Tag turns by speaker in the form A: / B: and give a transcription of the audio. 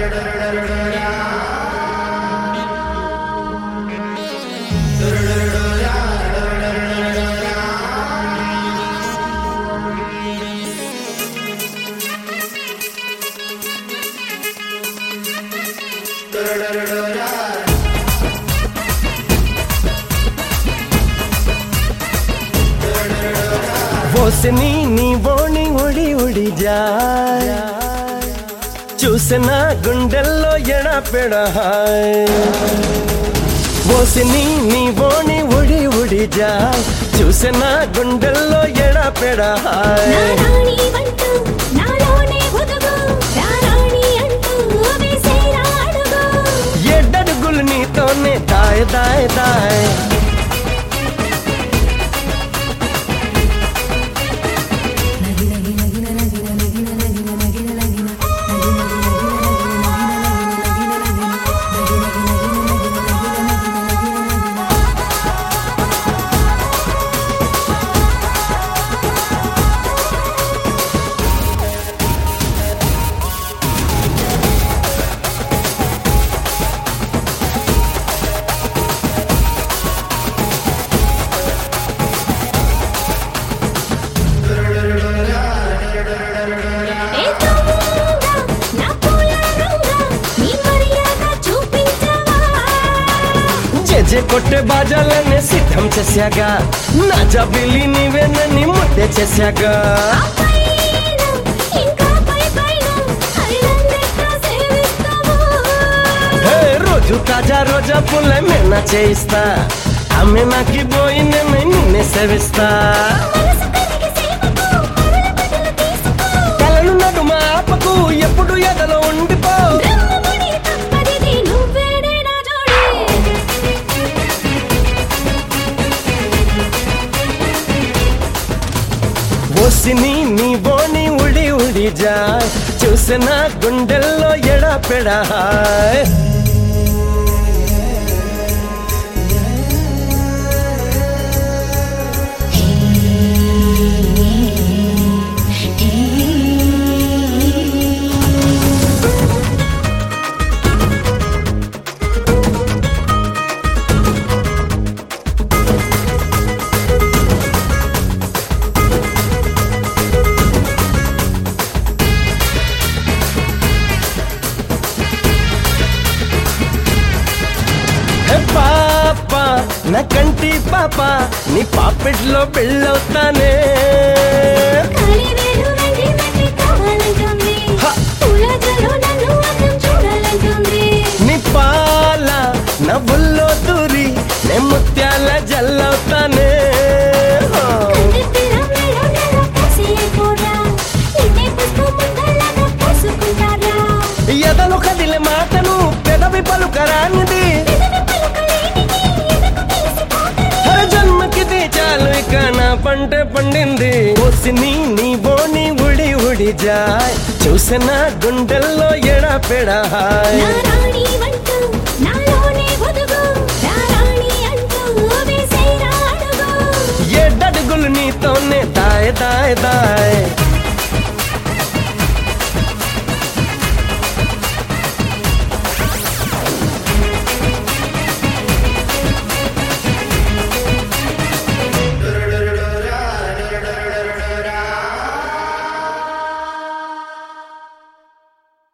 A: ఓసిని నీ బోణి ఉడి ఉడి జాయ్ చూసిన గుండెల్లో ఎడపెడ ఓసిని నీ బోణి ఉడి ఉడి జాయ్ చూసిన గుండెల్లో ఎడపెడ
B: నారాణి వంటూ నాలోనే ఒదుగు రారాణి అంటూ వేసేరా అడుగు
A: ఎడ్డడుగులు నీతోనే దాయ్ దాయ్ దాయ్
B: ఏ దొంగ నా పూల రంగ నీ మర్యాద చూపించవా
A: జెజె కొట్టే బాజాలనే సిద్ధం చేశాగా నా జబిలి నీవేనని ముద్దే చేశాగా
B: పైన ఇంకా పై పైన హరినందెక్క సేవిస్తావా
A: హే, రోజు తాజా రోజా పుల్ల మెన్న చేయిస్తా ఆమె నాకి పోయిందే నిన్నే సేవిస్తా
B: మనసు కరిగి సేవకు పరుల బదులు తీసుకో
A: కలను నడుమ ఆపకు ఎప్పుడు ఎదలో ఉండిపో
B: బ్రహ్మముడి తప్పదిది నువ్వేడే నా జోడి
A: ఓసిని నీ బోని ఉడి ఉడి జా చూసిన గుండెల్లో ఎడపెడా హే పాప నా కంటి పాప నీ పాపెట్లో పెళ్ళవుతానే
B: కాలివేలు వెండి వెండి కావాలంటుంది
A: హ!
B: పూల జల్లు నన్ను అర్థం చూడాలంటుంది
A: నీ పాల నవ్వుల్లో దూరి నే ముత్యాల జల్లవుతానే హో.
B: కందిపిరం నెల నెల కాసేయకూడా నిన్నే పుష్పం ముందలాగా పూసుకుంటారా
A: ఎదలు కదిలే మాటను పెదవి పలుకరానిది
B: పెదవి పలుకలేనిది ఎదకు తెలిసిపోతది
A: హర జన్మకిది చాలు ఇక నా పంట పండింది ఓసిని నీ బోని ఉడి ఉడి జాయ్ చూసిన గుండెల్లో ఎడపెడా
B: నారాణి వంటూ నాలోనే ఒదుగు రారాణి అంటూ వేసేరా అడుగు
A: ఎడ్డడుగులు నీతోనే దాయ్ దాయ్ దాయ్